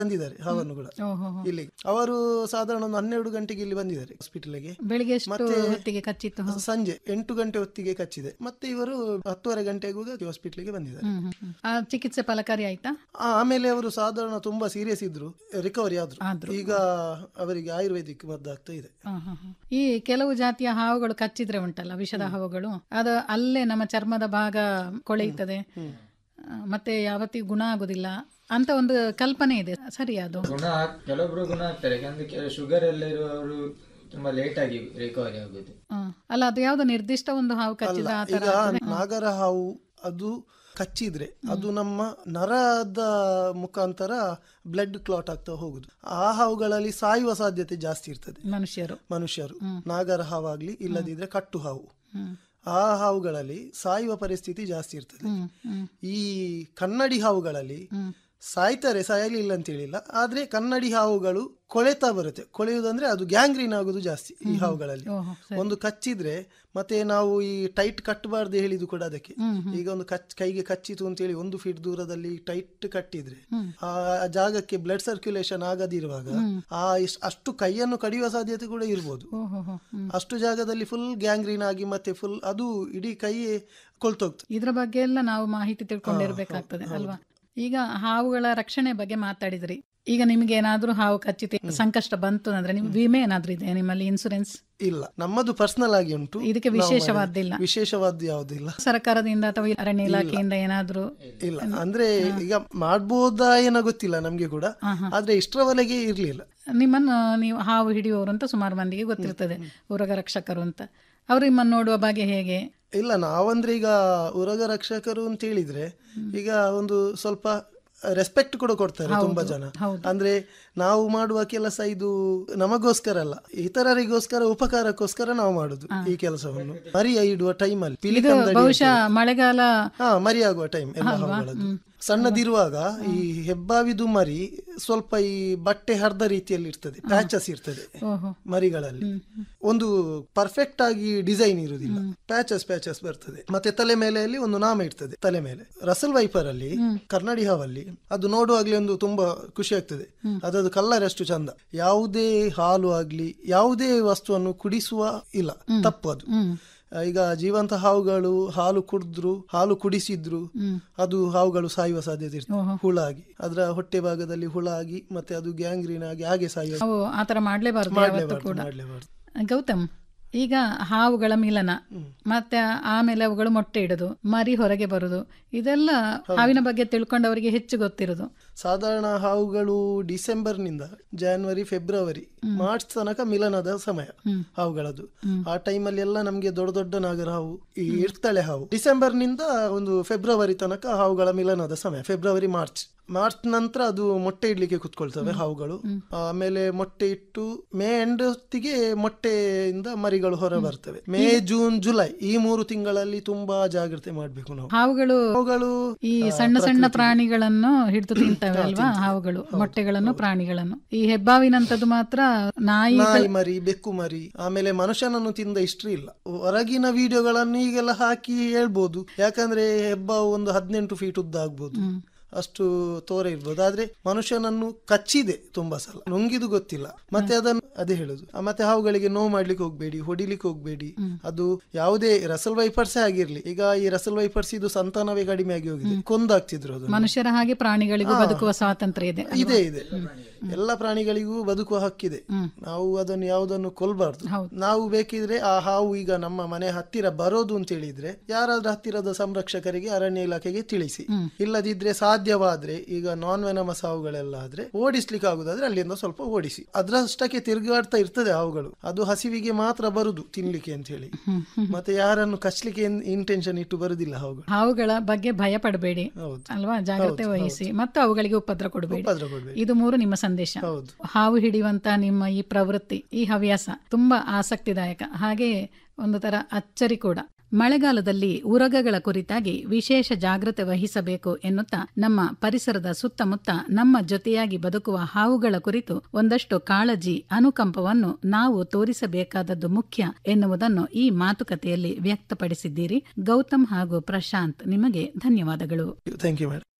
ಬಂದಿದ್ದಾರೆ ಹಾವನ್ನು ಕೂಡ ಓಹೋ ಇಲ್ಲಿ ಅವರು ಸಾಧಾರಣ ಒಂದು ಹನ್ನೆರಡು ಗಂಟೆಗೆ ಇಲ್ಲಿ ಬಂದಿದ್ದಾರೆ ಹಾಸ್ಪಿಟಲ್ಗೆ ಬೆಳಿಗ್ಗೆ ಎಷ್ಟು ಮತ್ತೆ- ಹೊತ್ತಿಗೆ ಕಚ್ಚಿತ್ತು ಸಂಜೆ ಎಂಟು ಗಂಟೆ ಹೊತ್ತಿಗೆ ಕಚ್ಚಿದೆ ಮತ್ತೆ ಇವರು ಹತ್ತುವರೆ ಗಂಟೆಗೂ ಹಾಸ್ಪಿಟಲ್ಗೆ ಬಂದಿದ್ದಾರೆ ಹ್ಮ್ ಹ್ಮ್ ಹ್ಮ್. ಆ ಚಿಕಿತ್ಸೆ ಫಲಕಾರಿ ಆಯ್ತಾ ಆ, ಆಮೇಲೆ ಅವರು ಸಾಧಾರಣ ತುಂಬಾ ಸೀರಿಯಸ್ ಇದ್ರು ರಿಕವರಿ ಆದ್ರು ಆದ್ರು. ಈಗ ಅವರಿಗೆ ಆಯುರ್ವೇದಿಕ್ ಮದ್ದಾಗ್ತಾ ಇದೆ ಹ, ಹ, ಹ. ಈ ಕೆಲವು ಜಾತಿಯ ಹಾವುಗಳು ಕಚ್ಚಿದ್ರೆ ಉಂಟಲ್ಲ ವಿಷದ ಹಾವುಗಳು ಅದು ಅಲ್ಲೇ ನಮ್ಮ ಚರ್ಮದ ಭಾಗ ಕೊಳೆಯುತ್ತದೆ ಆ, ಮತ್ತೆ ಯಾವತ್ತಿಗೂ ಗುಣ ಆಗುದಿಲ್ಲ ಅಂತ ಒಂದು ಕಲ್ಪನೆ ಇದೆ ಸರಿ ಅದು ಗುಣ ಆಗ್- ಕೆಲವೊಬ್ರು ಗುಣ ಆಗ್ತಾರೆ ಯಾಕಂದ್ರೆ ಶುಗರ್ ಎಲ್ಲ ಇರುವವರು ತುಂಬಾ ಲೇಟ್ ಆಗಿ ರಿಕವರಿ ಆಗುದು ಹ. ಅಲ್ಲ ಅದು ಯಾವ್ದೋ ನಿರ್ದಿಷ್ಟ ಒಂದು ಹಾವು ಕಚ್ಚಿದ್ರೆ ಆ ತರ ಈಗ ನಾಗರ ಹಾವು ಅದು ಕಚ್ಚಿದ್ರೆ ಅದು ನಮ್ಮ ನರದ ಮುಖಾಂತರ ಬ್ಲಡ್ ಕ್ಲಾಟ್ ಆಗ್ತಾ ಹೋಗುದು ಆ ಹಾವುಗಳಲ್ಲಿ ಸಾಯುವ ಸಾಧ್ಯತೆ ಜಾಸ್ತಿ ಇರ್ತದೆ ಮನುಷ್ಯರು ಮನುಷ್ಯರು ನಾಗರ ಹಾವಾಗ್ಲಿ ಇಲ್ಲದಿದ್ರೆ ಕಟ್ಟು ಹಾವು ಹ್ಮ್ ಆ ಹಾವುಗಳಲ್ಲಿ ಸಾಯುವ ಪರಿಸ್ಥಿತಿ ಜಾಸ್ತಿ ಇರ್ತದೆ ಹ್ಮ್ ಹ್ಮ್ ಈ ಕನ್ನಡಿ ಹಾವುಗಳಲ್ಲಿ ಹ್ಮ್ ಸಾಯ್ತಾರೆ ಸಾಯಲಿಲ್ಲ ಅಂತ ಹೇಳಿಲ್ಲ ಆದ್ರೆ ಕನ್ನಡಿ ಹಾವುಗಳು ಕೊಳೆತಾ ಬರುತ್ತೆ ಕೊಳೆಯುವುದಂದ್ರೆ ಅದು ಗ್ಯಾಂಗ್ರೀನ್ ಆಗುದು ಜಾಸ್ತಿ ಈ ಹಾವುಗಳಲ್ಲಿ ಓಹೋ ಒಂದು ಕಚ್ಚಿದ್ರೆ ಮತ್ತೆ ನಾವು ಈ ಟೈಟ್ ಕಟ್ಟಬಾರ್ದು ಹೇಳಿದ್ದು ಕೂಡ ಅದಕ್ಕೆ ಹ್ಮ್, ಈಗ ಒಂದು ಕಚ್ ಕೈಗೆ ಕಚ್ಚಿತು ಅಂತ ಹೇಳಿ ಒಂದು ಫೀಟ್ ದೂರದಲ್ಲಿ ಟೈಟ್ ಕಟ್ಟಿದ್ರೆ ಹ್ಮ್. ಆ ಜಾಗಕ್ಕೆ ಬ್ಲಡ್ ಸರ್ಕ್ಯುಲೇಷನ್ ಆಗದಿರುವಾಗ ಆ ಇಸ್- ಅಷ್ಟು ಕೈಯನ್ನು ಕಡಿಯುವ ಸಾಧ್ಯತೆ ಕೂಡ ಇರ್ಬೋದು ಓಹೋ ಹೋ ಹ್ಮ್ ಅಷ್ಟು ಜಾಗದಲ್ಲಿ ಫುಲ್ ಗ್ಯಾಂಗ್ರೀನ್ ಆಗಿ ಮತ್ತೆ ಫುಲ್ ಅದು ಇಡೀ ಕೈಯೇ ಕೊಳ್ತೋಗ್ತದೆ ಇದ್ರ ಬಗ್ಗೆ ಎಲ್ಲ ನಾವು ಮಾಹಿತಿ ತಿಳ್ಕೊಂಡಿರ್ಬೇಕಾಗ್ತದೆ ಅಲ್ವಾ ಈಗ ಹಾವುಗಳ ರಕ್ಷಣೆ ಬಗ್ಗೆ ಮಾತಾಡಿದ್ರಿ ಈಗ ನಿಮ್ಗೆ ಏನಾದ್ರೂ ಹಾವು ಕಚ್ಚಿತಿ ಸಂಕಷ್ಟ ಬಂತು ಅಂದ್ರೆ ನಿಮ್ ವಿಮೆ ಏನಾದ್ರೂ ಇದೆ ನಿಮ್ಮಲ್ಲಿ ಇನ್ಸೂರೆನ್ಸ್ ಇಲ್ಲ ನಮ್ಮದು ಪರ್ಸನಲ್ ಆಗಿ ಉಂಟು ಇದಕ್ಕೆ ನಾವು ವಿಶೇಷವಾದ್ದಿಲ್ಲ ಮಾಡಿದ್ದು. ವಿಶೇಷವಾದ್ದು ಯಾವುದಿಲ್ಲ ಸರ್ಕಾರದಿಂದ ಅಥವಾ ಅರಣ್ಯ ಇಲಾಖೆಯಿಂದ ಏನಾದ್ರೂ ಇಲ್ಲ ಅಂದ್ರೆ ಈಗ ಮಾಡ್ಬೋದಾ ಏನೋ ಗೊತ್ತಿಲ್ಲ ನಮ್ಗೆ ಕೂಡ ಆದ್ರೆ ಇಷ್ಟರವರೆಗೆ ಇರ್ಲಿಲ್ಲ ನಿಮ್ಮನ್ನು ನೀವು ಹಾವು ಹಿಡಿಯುವವರು ಅಂತ ಸುಮಾರು ಮಂದಿಗೆ ಗೊತ್ತಿರ್ತದೆ ಉರಗ ರಕ್ಷಕರು ಅಂತ ಅವರು ನಿಮ್ಮನ್ನು ನೋಡುವ ಬಗ್ಗೆ ಹೇಗೆ ಇಲ್ಲ ನಾವಂದ್ರೆ ಈಗ ಉರಗ ರಕ್ಷಕರು ಅಂತ ಹೇಳಿದ್ರೆ ಈಗ ಒಂದು ಸ್ವಲ್ಪ ರೆಸ್ಪೆಕ್ಟ್ ಕೂಡ ಕೊಡ್ತಾರೆ ತುಂಬಾ ಜನ ಹೌದು. ಅಂದ್ರೆ ನಾವು ಮಾಡುವ ಕೆಲಸ ಇದು ನಮಗೋಸ್ಕರ ಅಲ್ಲ ಇತರರಿಗೋಸ್ಕರ ಉಪಕಾರಕ್ಕೋಸ್ಕರ ನಾವು ಮಾಡುದು ಈ ಕೆಲಸವನ್ನು ಮರಿಯ ಇಡುವ ಟೈಮಲ್ಲಿ ಇದು ಪಿಲಿಕಂದಡಿ ಬಹುಶಃ ಮಳೆಗಾಲ ಹಾ ಮರಿ ಆಗುವ ಟೈಮ್ ಎಲ್ಲ ಹಾವುಗಳದ್ದು ಸಣ್ಣದಿರುವಾಗ ಈ ಹೆಬ್ಬಾವಿದು ಮರಿ ಸ್ವಲ್ಪ ಈ ಬಟ್ಟೆ ಹರಿದ ರೀತಿಯಲ್ಲಿ ಇರ್ತದೆ ಪ್ಯಾಚಸ್ ಇರ್ತದೆ ಓಹೋ ಮರಿಗಳಲ್ಲಿ ಒಂದು ಪರ್ಫೆಕ್ಟ್ ಆಗಿ ಡಿಸೈನ್ ಇರುವುದಿಲ್ಲ ಪ್ಯಾಚಸ್ ಪ್ಯಾಚಸ್ ಬರ್ತದೆ ಮತ್ತೆ ತಲೆ ಮೇಲೆಯಲ್ಲಿ ಒಂದು ನಾಮ ಇರ್ತದೆ ತಲೆ ಮೇಲೆ ರಸಲ್ ವೈಪರ್ ಅಲ್ಲಿ ಕರ್ನಾಡಿ ಹಾವಲ್ಲಿ ಅದು ನೋಡುವಾಗ್ಲೇ ಒಂದು ತುಂಬಾ ಖುಷಿ ಆಗ್ತದೆ ಅದದು ಕಲ್ಲರ್ ಅಷ್ಟು ಚಂದ ಯಾವುದೇ ಹಾಲು ಆಗ್ಲಿ ಯಾವುದೇ ವಸ್ತುವನ್ನು ಕುಡಿಸುವ ಇಲ್ಲ ತಪ್ಪು ಅದು ಹ್ಮ್ ಆ, ಈಗ ಜೀವಂತ ಹಾವುಗಳು ಹಾಲು ಕುಡಿದ್ರು ಹಾಲು ಕುಡಿಸಿದ್ರು ಅದು ಹಾವುಗಳು ಸಾಯುವ ಸಾಧ್ಯತೆ ಇರ್ತದೆ ಹುಳ ಆಗಿ ಅದರ ಹೊಟ್ಟೆ ಭಾಗದಲ್ಲಿ ಹುಳ ಆಗಿ ಮತ್ತೆ ಅದು ಗ್ಯಾಂಗ್ರೀನ್ ಆಗಿ ಹಾಗೆ ಸಾಯುವ ನಾವು ಆತರ ಮಾಡ್ಲೇಬಾರ್ದು ಯಾವತ್ತೂ ಮಾಡ್ಲೇಬಾರ್ದು ಕೂಡ ಮಾಡ್ಲೇಬಾರ್ದು ಗೌತಮ್ ಈಗ ಹಾವುಗಳ ಮಿಲನ ಮತ್ತೆ ಆಮೇಲೆ ಅವುಗಳು ಮೊಟ್ಟೆ ಇಡುದು ಮರಿ ಹೊರಗೆ ಬರುದು ಇದೆಲ್ಲ ಹಾವಿನ ಬಗ್ಗೆ ತಿಳ್ಕೊಂಡವರಿಗೆ ಹೆಚ್ಚು ಗೊತ್ತಿರುದು ಸಾಧಾರಣ ಹಾವುಗಳು ಡಿಸೆಂಬರ್ನಿಂದ ಜಾನ್ವರಿ ಫೆಬ್ರವರಿ ಮಾರ್ಚ್ ತನಕ ಮಿಲನದ ಸಮಯ ಹಾವುಗಳದ್ದು ಆ ಟೈಮಲ್ಲಿ ಎಲ್ಲ ನಮ್ಗೆ ದೊಡ್ಡ ದೊಡ್ಡ ನಾಗರ ಹಾವು ಈ ಇರ್ತಳೆ ಹಾವು ಡಿಸೆಂಬರ್ನಿಂದ ಒಂದು ಫೆಬ್ರವರಿ ತನಕ ಹಾವುಗಳ ಮಿಲನದ ಸಮಯ ಫೆಬ್ರವರಿ ಮಾರ್ಚ್ ಮಾರ್ಚ್ ನಂತರ ಅದು ಮೊಟ್ಟೆ ಇಡ್ಲಿಕ್ಕೆ ಕುತ್ಕೊಳ್ತವೆ ಹಾವುಗಳು ಆಮೇಲೆ ಮೊಟ್ಟೆ ಇಟ್ಟು ಮೇ ಎಂಡ್ ಹೊತ್ತಿಗೆ ಮೊಟ್ಟೆಯಿಂದ ಮರಿಗಳು ಹೊರ ಬರ್ತವೆ ಮೇ ಜೂನ್ ಜುಲೈ ಈ ಮೂರು ತಿಂಗಳಲ್ಲಿ ತುಂಬಾ ಜಾಗ್ರತೆ ಮಾಡ್ಬೇಕು ನಾವು ಹಾವುಗಳು ಹಾವುಗಳು ಈ ಸಣ್ಣ ಸಣ್ಣ ಪ್ರಾಣಿಗಳನ್ನು ಹಿಡಿದು ತಿಂತವೆ ಅಲ್ವಾ ಹಾವುಗಳು ಮೊಟ್ಟೆಗಳನ್ನು ಪ್ರಾಣಿಗಳನ್ನು ಈ ಹೆಬ್ಬಾವಿನಂತದ್ದು ಮಾತ್ರ ನಾಯಿ ನಾಯಿ ಮರಿ ಬೆಕ್ಕು ಮರಿ ಆಮೇಲೆ ಮನುಷ್ಯನನ್ನು ತಿಂದ ಹಿಸ್ಟ್ರಿ ಇಲ್ಲ ಹೊರಗಿನ ವಿಡಿಯೋಗಳನ್ನು ಈಗೆಲ್ಲ ಹಾಕಿ ಹೇಳ್ಬೋದು ಯಾಕಂದ್ರೆ ಹೆಬ್ಬಾವು ಒಂದು ಹದಿನೆಂಟು ಫೀಟ್ ಉದ್ದ ಆಗ್ಬೋದು ಅಷ್ಟು ತೋರ ಇರ್ಬೋದು ಆದ್ರೆ ಮನುಷ್ಯನನ್ನು ಕಚ್ಚಿದೆ ತುಂಬಾ ಸಲ ನುಂಗಿದು ಗೊತ್ತಿಲ್ಲ ಮತ್ತೆ ಅದನ್ನು ಅದೇ ಹೇಳುದು ಆ, ಮತ್ತೆ ಹಾವುಗಳಿಗೆ ನೋವು ಮಾಡ್ಲಿಕ್ಕೆ ಹೋಗ್ಬೇಡಿ ಹೊಡಿಲಿಕ್ಕೆ ಹೋಗ್ಬೇಡಿ ಅದು ಯಾವುದೇ ರಸಲ್ ವೈಪರ್ಸೇ ಆಗಿರ್ಲಿ ಈಗ ಈ ರಸಲ್ ವೈಪರ್ಸ್ ಇದು ಸಂತಾನವೇ ಕಡಿಮೆ ಆಗಿ ಹೋಗಿದೆ ಕೊಂದಾಗ್ತಿದ್ರು ಅದು ಮನುಷ್ಯರ ಹಾಗೆ ಪ್ರಾಣಿಗಳಿಗೂ ಬದುಕುವ ಸ್ವಾತಂತ್ರ್ಯ ಇದೆ ಇದೆ ಇದೆ ಎಲ್ಲ ಪ್ರಾಣಿಗಳಿಗೂ ಬದುಕುವ ಹಕ್ಕಿದೆ ನಾವು ಅದನ್ನು ಯಾವುದನ್ನು ಕೊಲ್ಬಾರ್ದು ಹೌದು. ನಾವು ಬೇಕಿದ್ರೆ ಆ ಹಾವು ಈಗ ನಮ್ಮ ಮನೆ ಹತ್ತಿರ ಬರೋದು ಅಂತ ಹೇಳಿದ್ರೆ ಯಾರಾದ್ರೂ ಹತ್ತಿರದ ಸಂರಕ್ಷಕರಿಗೆ ಅರಣ್ಯ ಇಲಾಖೆಗೆ ತಿಳಿಸಿ ಇಲ್ಲದಿದ್ರೆ ಸಾಧ್ಯವಾದ್ರೆ ಈಗ ನಾನ್ ವೆನಮಸ್ ಹಾವುಗಳೆಲ್ಲ ಆದ್ರೆ ಓಡಿಸ್ಲಿಕ್ಕೆ ಆಗುದಾದ್ರೆ ಅಲ್ಲಿಂದ ಸ್ವಲ್ಪ ಓಡಿಸಿ ಅದ್ರಷ್ಟಕ್ಕೆ ತಿರುಗಾಡ್ತಾ ಇರ್ತದೆ ಹಾವುಗಳು ಅದು ಹಸಿವಿಗೆ ಮಾತ್ರ ಬರುದು ತಿನ್ಲಿಕ್ಕೆ ಅಂತ ಹೇಳಿ ಮತ್ತೆ ಯಾರನ್ನು ಕಚ್ಲಿಕ್ಕೆ ಇಂಟೆನ್ಷನ್ ಇಟ್ಟು ಬರುದಿಲ್ಲ ಹಾವುಗಳು ಹಾವುಗಳ ಬಗ್ಗೆ ಭಯ ಪಡಬೇಡಿ ಹೌದು ಅಲ್ವಾ ಜಾಗ್ರತೆ ವಹಿಸಿ ಮತ್ತು ಅವುಗಳಿಗೆ ಉಪದ್ರ ಕೊಡಬೇಡಿ ಉಪದ್ರ ಕೊಡ್ಬೇಡಿ ಇದು ಮೂರು ನಿಮ್ಮ ಸಂದೇಶ ಹೌದು ಹಾವು ಹಿಡಿಯುವಂತ ನಿಮ್ಮ ಈ ಪ್ರವೃತ್ತಿ ಈ ಹವ್ಯಾಸ ತುಂಬಾ ಆಸಕ್ತಿದಾಯಕ ಹಾಗೆಯೇ ಒಂದು ತರ ಅಚ್ಚರಿ ಕೂಡ ಮಳೆಗಾಲದಲ್ಲಿ ಉರಗಗಳ ಕುರಿತಾಗಿ ವಿಶೇಷ ಜಾಗ್ರತೆ ವಹಿಸಬೇಕು ಎನ್ನುತ್ತಾ ನಮ್ಮ ಪರಿಸರದ ಸುತ್ತಮುತ್ತ ನಮ್ಮ ಜೊತೆಯಾಗಿ ಬದುಕುವ ಹಾವುಗಳ ಕುರಿತು ಒಂದಷ್ಟು ಕಾಳಜಿ ಅನುಕಂಪವನ್ನು ನಾವು ತೋರಿಸಬೇಕಾದದ್ದು ಮುಖ್ಯ ಎನ್ನುವುದನ್ನು ಈ ಮಾತುಕತೆಯಲ್ಲಿ ವ್ಯಕ್ತಪಡಿಸಿದ್ದೀರಿ ಗೌತಮ್ ಹಾಗೂ ಪ್ರಶಾಂತ್ ನಿಮಗೆ ಧನ್ಯವಾದಗಳು ಥ್ಯಾಂಕ್ ಯು ಮೇಡಮ್